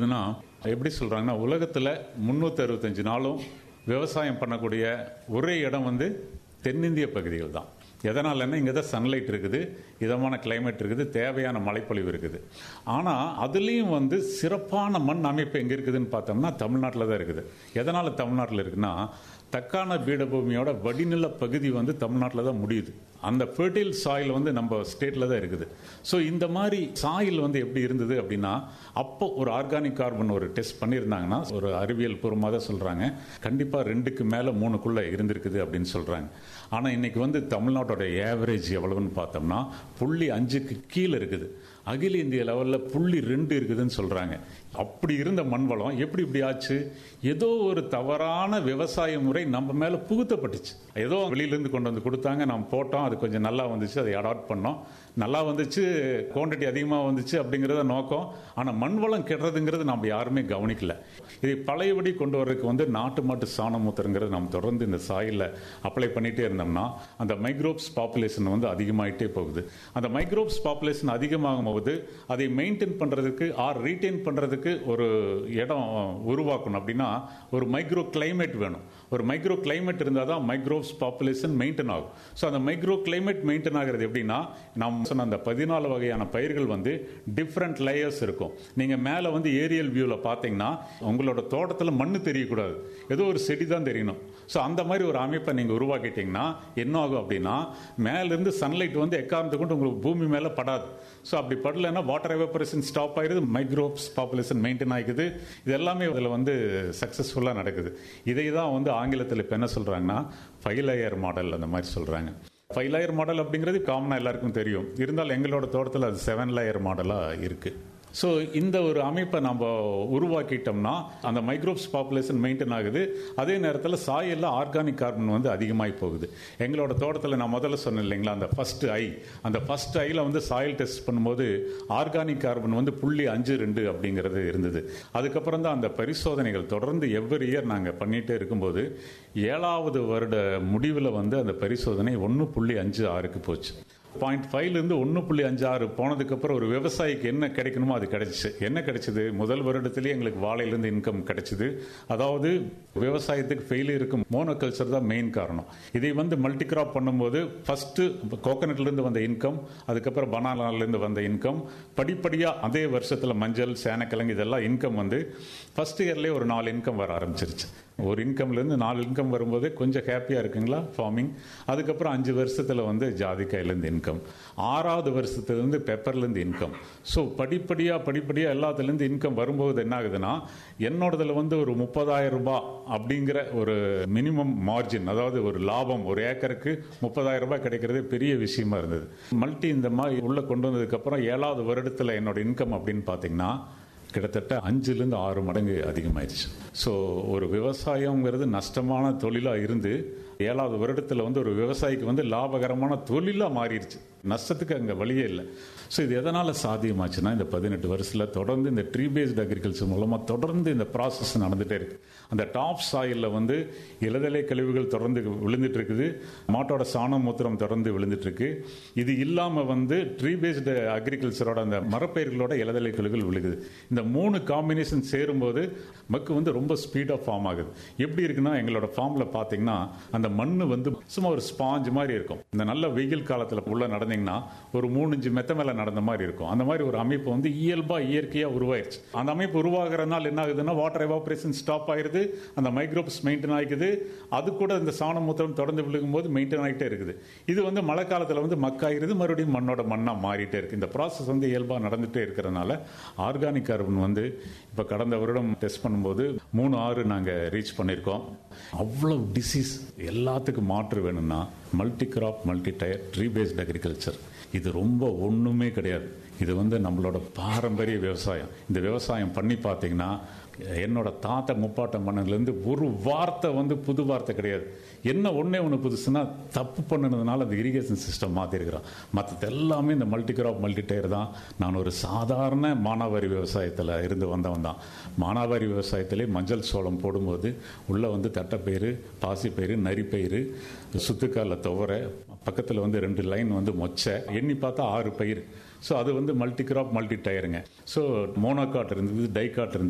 ஏன்னா எப்படி சொல்றாங்கன்னா உலகத்துல முன்னூத்தி அறுபத்தஞ்சு நாளும் விவசாயம் பண்ணக்கூடிய ஒரே இடம் வந்து தென்னிந்திய பகுதிகள் தான் எதனாலன்னா இங்கே தான் சன்லைட் இருக்குது இதமான கிளைமேட் இருக்குது தேவையான மழைப்பொழிவு இருக்குது ஆனால் அதுலேயும் வந்து சிறப்பான மண் அமைப்பு எங்கே இருக்குதுன்னு பார்த்தோம்னா தமிழ்நாட்டில் தான் இருக்குது எதனால் தமிழ்நாட்டில் இருக்குன்னா தக்கான பீடபூமியோட வடிநில பகுதி வந்து தமிழ்நாட்டில் தான் முடியுது அந்த ஃபெர்டைல் சாயில் வந்து நம்ம ஸ்டேட்டில் தான் இருக்குது ஸோ இந்த மாதிரி சாயில் வந்து எப்படி இருந்தது அப்படின்னா அப்போ ஒரு ஆர்கானிக் கார்பன் ஒரு டெஸ்ட் பண்ணியிருந்தாங்கன்னா ஒரு அறிவியல் பூர்வமாக தான் சொல்கிறாங்க கண்டிப்பாக ரெண்டுக்கு மேலே மூணுக்குள்ளே இருந்திருக்குது அப்படின்னு சொல்கிறாங்க ஆனால் இன்னைக்கு வந்து தமிழ்நாட்டோட ஏவரேஜ் எவ்வளவுன்னு பார்த்தோம்னா புள்ளி அஞ்சுக்கு கீழே இருக்குது அகில இந்திய லெவலில் புள்ளி ரெண்டு இருக்குதுன்னு சொல்கிறாங்க அப்படி இருந்த மண் வளம் எப்படி இப்படி ஆச்சு ஏதோ ஒரு தவறான விவசாய முறை நம்ம மேலே புகுத்தப்பட்டுச்சு ஏதோ வெளியிலேருந்து கொண்டு வந்து கொடுத்தாங்க நம்ம போட்டோம் அது கொஞ்சம் நல்லா வந்துச்சு அதை அடாப்ட் பண்ணோம் நல்லா வந்துச்சு குவான்டிட்டி அதிகமாக வந்துச்சு அப்படிங்கிறத நோக்கம் ஆனால் மண் வளம் கெடுறதுங்கிறது நம்ம யாருமே கவனிக்கல இதை பழையபடி கொண்டு வர்றதுக்கு வந்து நாட்டு மாட்டு சாணம் மூத்திரங்கிறது நம்ம தொடர்ந்து இந்த சாயில அப்ளை பண்ணிட்டே இருந்தோம்னா அந்த மைக்ரோப்ஸ் பாப்புலேஷன் வந்து அதிகமாயிட்டே போகுது அந்த மைக்ரோப்ஸ் பாப்புலேஷன் அதிகமாகும் போது அதை மெயின்டைன் பண்றதுக்கு ஆர் ரீட்டைன் பண்றதுக்கு ஒரு இடம் உருவாக்கணும் அப்படின்னா ஒரு மைக்ரோ கிளைமேட் வேணும் ஒரு மைக்ரோ கிளைமேட் இருந்தால் தான் மைக்ரோப்ஸ் பாப்புலேஷன் மெயின்டைன் ஆகும் ஸோ அந்த மைக்ரோ கிளைமேட் மெயின்டைன் ஆகிறது எப்படின்னா நாம் சொன்ன அந்த பதினாலு வகையான பயிர்கள் வந்து டிஃப்ரெண்ட் லேயர்ஸ் இருக்கும் நீங்க மேலே வந்து ஏரியல் வியூவில் பார்த்தீங்கன்னா உங்களோட தோட்டத்தில் மண்ணு தெரியக்கூடாது ஏதோ ஒரு செடி தான் தெரியணும் ஸோ அந்த மாதிரி ஒரு அமைப்பை நீங்கள் உருவாக்கிட்டீங்கன்னா என்ன ஆகும் அப்படின்னா மேலேருந்து சன்லைட் வந்து எக்காரணத்தை கொண்டு உங்களுக்கு பூமி மேலே படாது ஸோ அப்படி படலைன்னா வாட்டர் எவாபரேஷன் ஸ்டாப் ஆயிருது மைக்ரோப்ஸ் பாப்புலேஷன் மெயின்டைன் ஆகிக்குது இது எல்லாமே இதில் வந்து சக்ஸஸ்ஃபுல்லாக நடக்குது இதை தான் வந்து ஆங்கிலத்தில் இப்போ என்ன சொல்கிறாங்கன்னா ஃபைவ் லேயர் மாடல் அந்த மாதிரி சொல்கிறாங்க ஃபைவ் லேயர் மாடல் அப்படிங்கிறது காமனாக எல்லாருக்கும் தெரியும் இருந்தாலும் எங்களோட தோட்டத்தில் அது செவன் லேயர் மாடலாக இருக்குது ஸோ இந்த ஒரு அமைப்பை நம்ம உருவாக்கிட்டோம்னா அந்த மைக்ரோப்ஸ் பாப்புலேஷன் மெயின்டைன் ஆகுது அதே நேரத்தில் சாயல்ல ஆர்கானிக் கார்பன் வந்து அதிகமாகி போகுது எங்களோட தோட்டத்தில் நான் முதல்ல சொன்னேன் இல்லைங்களா அந்த ஃபர்ஸ்ட் ஐ அந்த ஃபர்ஸ்ட் ஐல வந்து சாயில் டெஸ்ட் பண்ணும்போது ஆர்கானிக் கார்பன் வந்து புள்ளி அஞ்சு ரெண்டு அப்படிங்கிறது இருந்தது அதுக்கப்புறம் தான் அந்த பரிசோதனைகள் தொடர்ந்து எவ்வரி இயர் நாங்கள் பண்ணிகிட்டே இருக்கும்போது ஏழாவது வருட முடிவில் வந்து அந்த பரிசோதனை ஒன்று புள்ளி அஞ்சு ஆறுக்கு போச்சு பாயிண்ட் ஃபைவ்லேருந்து ஒன்று புள்ளி அஞ்சு ஆறு போனதுக்கப்புறம் ஒரு விவசாயிக்கு என்ன கிடைக்கணுமோ அது கிடைச்சிச்சு என்ன கிடைச்சது முதல் வருடத்திலேயே எங்களுக்கு வாழையிலேருந்து இன்கம் கிடைச்சிது அதாவது விவசாயத்துக்கு ஃபெயிலியருக்கு மோனோகல்ச்சர் தான் மெயின் காரணம் இதை வந்து மல்டி கிராப் பண்ணும்போது ஃபர்ஸ்ட் கோகனட்லேருந்து வந்த இன்கம் அதுக்கப்புறம் பனானாலேருந்து வந்த இன்கம் படிப்படியாக அதே வருஷத்தில் மஞ்சள் சேனக்கிழங்கு இதெல்லாம் இன்கம் வந்து ஃபர்ஸ்ட் இயர்லேயே ஒரு நாலு இன்கம் வர ஆரம்பிச்சிருச்சு ஒரு இன்கம்லேருந்து நாலு இன்கம் வரும்போது கொஞ்சம் ஹாப்பியாக இருக்குங்களா ஃபார்மிங் அதுக்கப்புறம் அஞ்சு வருஷத்தில் வந்து ஜாதிக்காயிலேருந்து இன்கம் ஆறாவது வருஷத்துலேருந்து பெப்பர்லேருந்து இன்கம் ஸோ படிப்படியாக படிப்படியாக எல்லாத்துலேருந்து இன்கம் வரும்போது என்ன ஆகுதுன்னா என்னோடதுல வந்து ஒரு முப்பதாயிரம் ரூபாய் அப்படிங்கிற ஒரு மினிமம் மார்ஜின் அதாவது ஒரு லாபம் ஒரு ஏக்கருக்கு முப்பதாயிரம் ரூபாய் கிடைக்கிறது பெரிய விஷயமா இருந்தது மல்டி இந்த மாதிரி உள்ள கொண்டு வந்ததுக்கப்புறம் ஏழாவது வருடத்தில் என்னோட இன்கம் அப்படின்னு பார்த்தீங்கன்னா கிட்டத்தட்ட அஞ்சுலேருந்து ஆறு மடங்கு அதிகமாயிருச்சு ஸோ ஒரு விவசாயங்கிறது நஷ்டமான தொழிலாக இருந்து ஏழாவது வருடத்தில் வந்து ஒரு விவசாயிக்கு வந்து லாபகரமான தொழிலாக மாறிடுச்சு நஷ்டத்துக்கு அங்கே வழியே இல்லை ஸோ இது எதனால் சாத்தியமாச்சுன்னா இந்த பதினெட்டு வருஷத்தில் தொடர்ந்து இந்த ட்ரீ பேஸ்ட் அக்ரிகல்ச்சர் மூலமாக தொடர்ந்து இந்த ப்ராசஸ் நடந்துகிட்டே இருக்கு அந்த டாப் சாயிலில் வந்து இலதலை கழிவுகள் தொடர்ந்து விழுந்துட்டு இருக்குது மாட்டோட சாணம் மூத்திரம் தொடர்ந்து விழுந்துட்டு இருக்கு இது இல்லாமல் வந்து ட்ரீ பேஸ்டு அக்ரிகல்ச்சரோட அந்த மரப்பயிர்களோட இலதலை கழிவுகள் விழுகுது இந்த மூணு காம்பினேஷன் சேரும்போது மக்கு வந்து ரொம்ப ஸ்பீடாக ஃபார்ம் ஆகுது எப்படி இருக்குன்னா எங்களோட ஃபார்மில் பார்த்தீங்கன்னா அந்த மண் வந்து சும்மா ஒரு ஸ்பாஞ்ச் மாதிரி இருக்கும் இந்த நல்ல வெயில் காலத்தில் உள்ள நடந்தீங்கன்னா ஒரு மூணு இஞ்சு மெத்த மேலே நடந்த மாதிரி இருக்கும் அந்த மாதிரி ஒரு அமைப்பு வந்து இயல்பா இயற்கையா உருவாயிருச்சு அந்த அமைப்பு உருவாகிறனால என்ன ஆகுதுன்னா வாட்டர் எவாபரேஷன் ஸ்டாப் ஆயிருது அந்த மைக்ரோப்ஸ் மெயின்டைன் ஆகிக்குது அது கூட இந்த சாண மூத்திரம் தொடர்ந்து விழுகும்போது மெயின்டைன் ஆகிட்டே இருக்குது இது வந்து மழை காலத்தில் வந்து மக்காயிருது மறுபடியும் மண்ணோட மண்ணா மாறிட்டே இருக்கு இந்த ப்ராசஸ் வந்து இயல்பா நடந்துட்டே இருக்கிறதுனால ஆர்கானிக் கார்பன் வந்து இப்போ கடந்த வருடம் டெஸ்ட் பண்ணும்போது மூணு ஆறு நாங்கள் ரீச் பண்ணியிருக்கோம் அவ்வளவு டிசீஸ் எல்லாத்துக்கும் மாற்று வேணும்னா multi crop multi tier tree based agriculture இது ரொம்ப ஒன்றுமே கிடையாது இது வந்து நம்மளோட பாரம்பரிய விவசாயம் இந்த விவசாயம் பண்ணி பார்த்தீங்கன்னா என்னோட தாத்தா முப்பாட்ட மன்னர்லேருந்து ஒரு வார்த்தை வந்து புது வார்த்தை கிடையாது என்ன ஒன்றே ஒன்று புதுசுன்னா தப்பு பண்ணினதுனால அந்த இரிகேஷன் சிஸ்டம் மாற்றிருக்கிறோம் மற்றது எல்லாமே இந்த மல்டி கிராப் மல்டி டயர் தான் நான் ஒரு சாதாரண மானாவாரி விவசாயத்தில் இருந்து வந்தவன் தான் மானாவாரி விவசாயத்திலே மஞ்சள் சோளம் போடும்போது உள்ளே வந்து தட்டைப்பயிறு பாசிப்பயிறு நரிப்பயிறு சுத்துக்கால துவரை பக்கத்தில் வந்து ரெண்டு லைன் வந்து மொச்சை எண்ணி பார்த்தா ஆறு பயிர் ஸோ அது வந்து மல்டி கிராப் மல்டி டயருங்க ஸோ மோனோகாட் இருந்தது டைகாட் இருந்தது